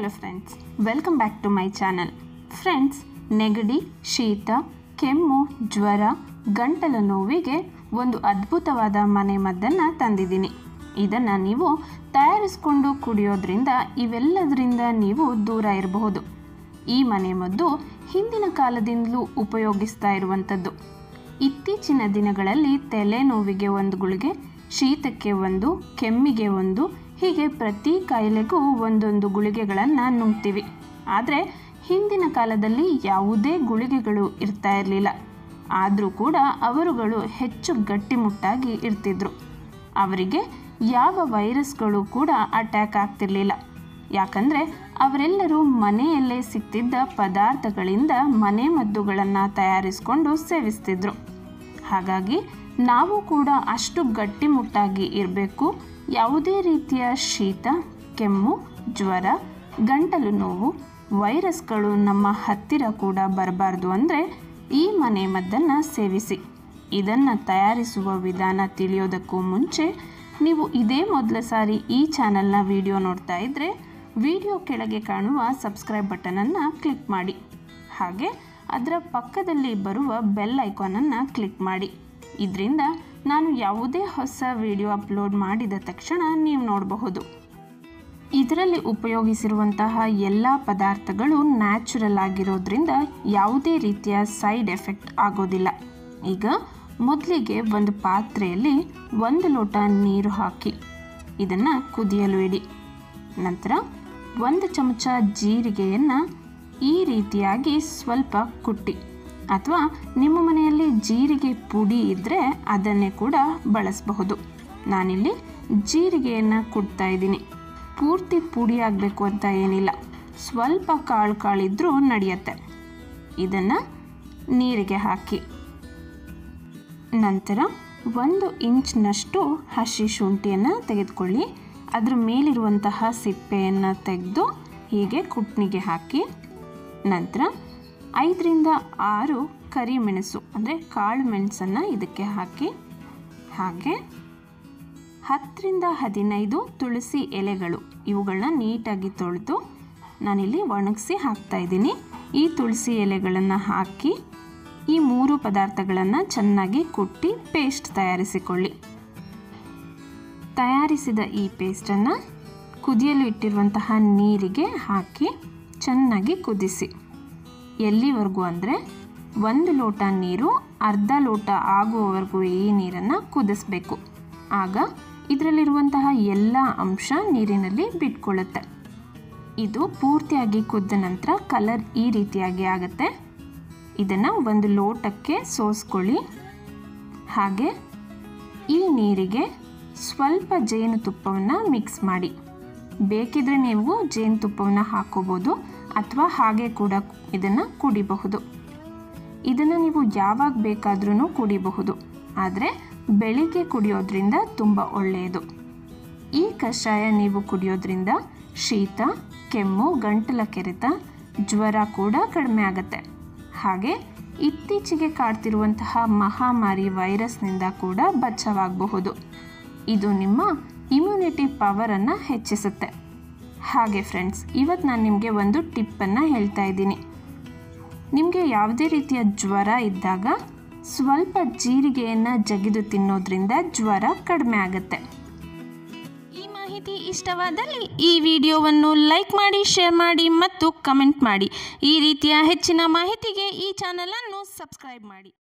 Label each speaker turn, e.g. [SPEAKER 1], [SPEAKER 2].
[SPEAKER 1] hello friends welcome back to my channel friends ನೆಗಡಿ ಶೀತ ಕೆಮ್ಮು ಜ್ವರ ಗಂಟಲ ನೋವಿಗೆ ಒಂದು ಅದ್ಭುತವಾದ ಮನೆ ಮದ್ದನ್ನು ತಂದಿದ್ದೀನಿ ಇದನ್ನು ನೀವು ತಯಾರಿಸಿಕೊಂಡು ಕುಡಿಯೋದ್ರಿಂದ ಇವೆಲ್ಲದರಿಂದ ನೀವು ದೂರ ಇರಬಹುದು ಈ ಮನೆ ಮದ್ದು ಹಿಂದಿನ ಕಾಲದಿಂದಲೂ ಉಪಯೋಗಿಸ್ತಾ ಇರುವಂಥದ್ದು ಇತ್ತೀಚಿನ ದಿನಗಳಲ್ಲಿ ತಲೆನೋವಿಗೆ ಒಂದು ಗುಳಿಗೆ ಶೀತಕ್ಕೆ ಒಂದು ಕೆಮ್ಮಿಗೆ ಒಂದು ಹೀಗೆ ಪ್ರತಿ ಕಾಯಿಲೆಗೂ ಒಂದೊಂದು ಗುಳಿಗೆಗಳನ್ನು ನುಂಗ್ತೀವಿ ಆದರೆ ಹಿಂದಿನ ಕಾಲದಲ್ಲಿ ಯಾವುದೇ ಗುಳಿಗೆಗಳು ಇರ್ತಾ ಇರಲಿಲ್ಲ ಆದರೂ ಕೂಡ ಅವರುಗಳು ಹೆಚ್ಚು ಗಟ್ಟಿಮುಟ್ಟಾಗಿ ಇರ್ತಿದ್ರು ಅವರಿಗೆ ಯಾವ ವೈರಸ್ಗಳು ಕೂಡ ಅಟ್ಯಾಕ್ ಆಗ್ತಿರ್ಲಿಲ್ಲ ಯಾಕಂದರೆ ಅವರೆಲ್ಲರೂ ಮನೆಯಲ್ಲೇ ಸಿಗ್ತಿದ್ದ ಪದಾರ್ಥಗಳಿಂದ ಮನೆ ಮದ್ದುಗಳನ್ನು ತಯಾರಿಸಿಕೊಂಡು ಸೇವಿಸ್ತಿದ್ರು ಹಾಗಾಗಿ ನಾವು ಕೂಡ ಅಷ್ಟು ಗಟ್ಟಿಮುಟ್ಟಾಗಿ ಇರಬೇಕು ಯಾವುದೇ ರೀತಿಯ ಶೀತ ಕೆಮ್ಮು ಜ್ವರ ಗಂಟಲು ನೋವು ವೈರಸ್ಗಳು ನಮ್ಮ ಹತ್ತಿರ ಕೂಡ ಬರಬಾರ್ದು ಅಂದರೆ ಈ ಮನೆ ಮದ್ದನ್ನು ಸೇವಿಸಿ ಇದನ್ನು ತಯಾರಿಸುವ ವಿಧಾನ ತಿಳಿಯೋದಕ್ಕೂ ಮುಂಚೆ ನೀವು ಇದೇ ಮೊದಲ ಸಾರಿ ಈ ಚಾನಲ್ನ ವಿಡಿಯೋ ನೋಡ್ತಾ ಇದ್ದರೆ ವಿಡಿಯೋ ಕೆಳಗೆ ಕಾಣುವ ಸಬ್ಸ್ಕ್ರೈಬ್ ಬಟನನ್ನು ಕ್ಲಿಕ್ ಮಾಡಿ ಹಾಗೆ ಅದರ ಪಕ್ಕದಲ್ಲಿ ಬರುವ ಬೆಲ್ ಐಕಾನನ್ನು ಕ್ಲಿಕ್ ಮಾಡಿ ಇದರಿಂದ ನಾನು ಯಾವುದೇ ಹೊಸ ವಿಡಿಯೋ ಅಪ್ಲೋಡ್ ಮಾಡಿದ ತಕ್ಷಣ ನೀವು ನೋಡಬಹುದು ಇದರಲ್ಲಿ ಉಪಯೋಗಿಸಿರುವಂತಹ ಎಲ್ಲ ಪದಾರ್ಥಗಳು ನ್ಯಾಚುರಲ್ ಆಗಿರೋದ್ರಿಂದ ಯಾವುದೇ ರೀತಿಯ ಸೈಡ್ ಎಫೆಕ್ಟ್ ಆಗೋದಿಲ್ಲ ಈಗ ಮೊದಲಿಗೆ ಒಂದು ಪಾತ್ರೆಯಲ್ಲಿ ಒಂದು ಲೋಟ ನೀರು ಹಾಕಿ ಇದನ್ನು ಕುದಿಯಲು ಇಡಿ ನಂತರ ಒಂದು ಚಮಚ ಜೀರಿಗೆಯನ್ನು ಈ ರೀತಿಯಾಗಿ ಸ್ವಲ್ಪ ಕುಟ್ಟಿ ಅಥವಾ ನಿಮ್ಮ ಮನೆಯಲ್ಲಿ ಜೀರಿಗೆ ಪುಡಿ ಇದ್ದರೆ ಅದನ್ನೇ ಕೂಡ ಬಳಸಬಹುದು ನಾನಿಲ್ಲಿ ಜೀರಿಗೆಯನ್ನು ಕುಟ್ತಾ ಇದ್ದೀನಿ ಪೂರ್ತಿ ಪುಡಿ ಆಗಬೇಕು ಅಂತ ಏನಿಲ್ಲ ಸ್ವಲ್ಪ ಕಾಳು ಕಾಳಿದ್ರೂ ನಡೆಯುತ್ತೆ ಇದನ್ನು ನೀರಿಗೆ ಹಾಕಿ ನಂತರ ಒಂದು ಇಂಚ್ನಷ್ಟು ಹಸಿ ಶುಂಠಿಯನ್ನು ತೆಗೆದುಕೊಳ್ಳಿ ಅದರ ಮೇಲಿರುವಂತಹ ಸಿಪ್ಪೆಯನ್ನು ತೆಗೆದು ಹೀಗೆ ಕುಟ್ನಿಗೆ ಹಾಕಿ ನಂತರ ಐದರಿಂದ ಆರು ಕರಿಮೆಣಸು ಅಂದರೆ ಕಾಳು ಮೆಣಸನ್ನು ಇದಕ್ಕೆ ಹಾಕಿ ಹಾಗೆ ಹತ್ತರಿಂದ ಹದಿನೈದು ತುಳಸಿ ಎಲೆಗಳು ಇವುಗಳನ್ನ ನೀಟಾಗಿ ತೊಳೆದು ನಾನಿಲ್ಲಿ ಒಣಗಿಸಿ ಹಾಕ್ತಾ ಇದ್ದೀನಿ ಈ ತುಳಸಿ ಎಲೆಗಳನ್ನು ಹಾಕಿ ಈ ಮೂರು ಪದಾರ್ಥಗಳನ್ನು ಚೆನ್ನಾಗಿ ಕುಟ್ಟಿ ಪೇಸ್ಟ್ ತಯಾರಿಸಿಕೊಳ್ಳಿ ತಯಾರಿಸಿದ ಈ ಪೇಸ್ಟನ್ನು ಕುದಿಯಲು ಇಟ್ಟಿರುವಂತಹ ನೀರಿಗೆ ಹಾಕಿ ಚೆನ್ನಾಗಿ ಕುದಿಸಿ ಎಲ್ಲಿವರೆಗೂ ಅಂದರೆ ಒಂದು ಲೋಟ ನೀರು ಅರ್ಧ ಲೋಟ ಆಗುವವರೆಗೂ ಈ ನೀರನ್ನು ಕುದಿಸ್ಬೇಕು ಆಗ ಇದರಲ್ಲಿರುವಂತಹ ಎಲ್ಲ ಅಂಶ ನೀರಿನಲ್ಲಿ ಬಿಟ್ಕೊಳ್ಳುತ್ತೆ ಇದು ಪೂರ್ತಿಯಾಗಿ ಕುದ್ದ ನಂತರ ಕಲರ್ ಈ ರೀತಿಯಾಗಿ ಆಗುತ್ತೆ ಇದನ್ನು ಒಂದು ಲೋಟಕ್ಕೆ ಸೋಸ್ಕೊಳ್ಳಿ ಹಾಗೆ ಈ ನೀರಿಗೆ ಸ್ವಲ್ಪ ಜೇನುತುಪ್ಪವನ್ನು ಮಿಕ್ಸ್ ಮಾಡಿ ಬೇಕಿದ್ರೆ ನೀವು ಜೇನುತುಪ್ಪವನ್ನು ಹಾಕೋಬೋದು ಅಥವಾ ಹಾಗೆ ಕೂಡ ಇದನ್ನು ಕುಡಿಬಹುದು ಇದನ್ನು ನೀವು ಯಾವಾಗ ಬೇಕಾದ್ರೂ ಕುಡಿಬಹುದು ಆದರೆ ಬೆಳಿಗ್ಗೆ ಕುಡಿಯೋದ್ರಿಂದ ತುಂಬ ಒಳ್ಳೆಯದು ಈ ಕಷಾಯ ನೀವು ಕುಡಿಯೋದ್ರಿಂದ ಶೀತ ಕೆಮ್ಮು ಗಂಟಲ ಕೆರೆತ ಜ್ವರ ಕೂಡ ಕಡಿಮೆ ಆಗುತ್ತೆ ಹಾಗೆ ಇತ್ತೀಚೆಗೆ ಕಾಡ್ತಿರುವಂತಹ ಮಹಾಮಾರಿ ವೈರಸ್ನಿಂದ ಕೂಡ ಬಚಾವಾಗಬಹುದು ಇದು ನಿಮ್ಮ ಇಮ್ಯುನಿಟಿ ಪವರನ್ನು ಹೆಚ್ಚಿಸುತ್ತೆ ಹಾಗೆ ಫ್ರೆಂಡ್ಸ್ ಇವತ್ತು ನಾನು ನಿಮಗೆ ಒಂದು ಟಿಪ್ಪನ್ನು ಹೇಳ್ತಾ ಇದ್ದೀನಿ ನಿಮಗೆ ಯಾವುದೇ ರೀತಿಯ ಜ್ವರ ಇದ್ದಾಗ ಸ್ವಲ್ಪ ಜೀರಿಗೆಯನ್ನು ಜಗಿದು ತಿನ್ನೋದ್ರಿಂದ ಜ್ವರ ಕಡಿಮೆ ಆಗುತ್ತೆ
[SPEAKER 2] ಈ ಮಾಹಿತಿ ಇಷ್ಟವಾದಲ್ಲಿ ಈ ವಿಡಿಯೋವನ್ನು ಲೈಕ್ ಮಾಡಿ ಶೇರ್ ಮಾಡಿ ಮತ್ತು ಕಮೆಂಟ್ ಮಾಡಿ ಈ ರೀತಿಯ ಹೆಚ್ಚಿನ ಮಾಹಿತಿಗೆ ಈ ಚಾನಲನ್ನು ಸಬ್ಸ್ಕ್ರೈಬ್ ಮಾಡಿ